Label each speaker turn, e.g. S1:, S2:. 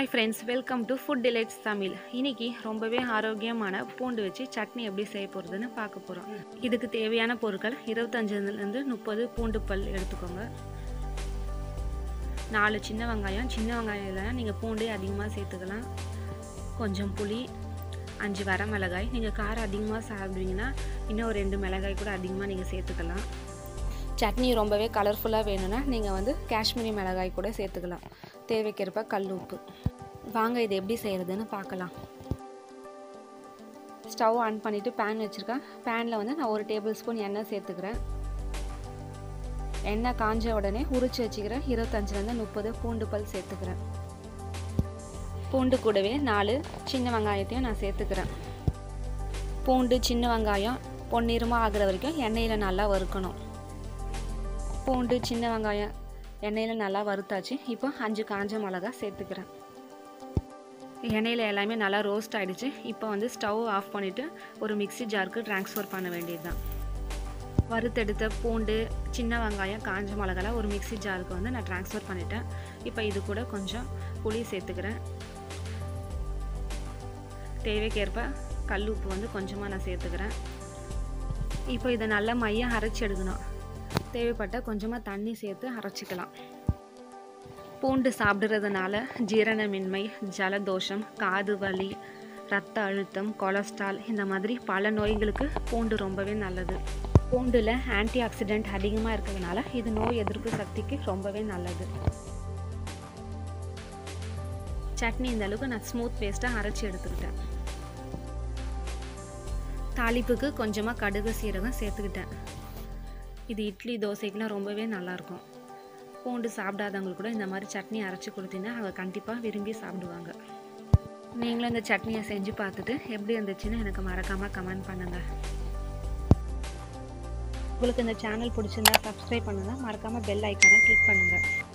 S1: hi friends welcome to food delights Tamil இன்னைக்கு ரொம்பவே ஆரோக்கியமான பூண்டு வச்சு சட்னி எப்படி செய்ய போகிறதுன்னு பார்க்க போகிறோம் இதுக்கு தேவையான பொருட்கள் இருபத்தஞ்சிலேருந்து முப்பது பூண்டு பல் எடுத்துக்கோங்க நாலு சின்ன வெங்காயம் சின்ன வெங்காயம் இல்லைன்னா நீங்கள் பூண்டே அதிகமாக சேர்த்துக்கலாம் கொஞ்சம் புளி அஞ்சு வர மிளகாய் நீங்கள் காரம் அதிகமாக சாப்பிடுவீங்கன்னா இன்னும் ஒரு ரெண்டு மிளகாய் கூட அதிகமாக நீங்கள் சேர்த்துக்கலாம் சட்னி ரொம்பவே கலர்ஃபுல்லாக வேணும்னா நீங்கள் வந்து காஷ்மீரி மிளகாய் கூட சேர்த்துக்கலாம் தேவைக்கேற்ப கல் உப்பு வாங்க இது எப்படி செய்கிறதுன்னு பார்க்கலாம் ஸ்டவ் ஆன் பண்ணிவிட்டு பேன் வச்சுருக்கேன் பேனில் வந்து நான் ஒரு டேபிள் ஸ்பூன் எண்ணெய் சேர்த்துக்கிறேன் எண்ணெய் காஞ்ச உடனே உரிச்சு வச்சுக்கிறேன் இருபத்தஞ்சிலேருந்து முப்பது பூண்டு பல் சேர்த்துக்கிறேன் பூண்டு கூடவே நாலு சின்ன வெங்காயத்தையும் நான் சேர்த்துக்கிறேன் பூண்டு சின்ன வெங்காயம் பொன்னிறமாக ஆகிற வரைக்கும் எண்ணெயில் நல்லா வறுக்கணும் பூண்டு சின்ன வெங்காயம் எண்ணெயில் நல்லா வறுத்தாச்சு இப்போ அஞ்சு காஞ்ச மிளகா சேர்த்துக்கிறேன் எண்ணெயில் எல்லாமே நல்லா ரோஸ்ட் ஆகிடுச்சு இப்போ வந்து ஸ்டவ் ஆஃப் பண்ணிவிட்டு ஒரு மிக்ஸி ஜாருக்கு ட்ரான்ஸ்ஃபர் பண்ண வேண்டியது தான் வறுத்தெடுத்த பூண்டு சின்ன வெங்காயம் காஞ்ச மிளகாலாம் ஒரு மிக்ஸி ஜாருக்கு வந்து நான் ட்ரான்ஸ்ஃபர் பண்ணிட்டேன் இப்போ இது கூட கொஞ்சம் புளி சேர்த்துக்கிறேன் தேவைக்கேற்ப கல் உப்பு வந்து கொஞ்சமாக நான் சேர்த்துக்கிறேன் இப்போ இதை நல்லா மையம் அரைச்சி எடுக்கணும் தேவைப்பட்ட கொஞ்சமாக தண்ணி சேர்த்து அரைச்சிக்கலாம் பூண்டு சாப்பிட்றதுனால ஜீரணமின்மை ஜலதோஷம் காது வலி ரத்த அழுத்தம் கொலஸ்ட்ரால் இந்த மாதிரி பல நோய்களுக்கு பூண்டு ரொம்பவே நல்லது பூண்டில் ஆன்டி ஆக்சிடென்ட் அதிகமாக இருக்கிறதுனால இது நோய் எதிர்ப்பு சக்திக்கு ரொம்பவே நல்லது சட்னி இந்த அளவுக்கு நான் ஸ்மூத் பேஸ்ட்டாக அரைச்சி எடுத்துக்கிட்டேன் தாளிப்புக்கு கொஞ்சமாக கடுகு சீரகம் சேர்த்துக்கிட்டேன் இது இட்லி தோசைக்கெலாம் ரொம்பவே நல்லாயிருக்கும் பூண்டு சாப்பிடாதவங்களுக்கு கூட இந்த மாதிரி சட்னி அரைச்சி கொடுத்தீங்கன்னா அவங்க கண்டிப்பாக விரும்பி சாப்பிடுவாங்க நீங்களும் இந்த சட்னியை செஞ்சு பார்த்துட்டு எப்படி இருந்துச்சுன்னு எனக்கு மறக்காமல் கமெண்ட் பண்ணுங்கள் உங்களுக்கு இந்த சேனல் பிடிச்சிருந்தா சப்ஸ்கிரைப் பண்ணுங்கள் மறக்காமல் பெல் ஐக்கானை கிளிக் பண்ணுங்கள்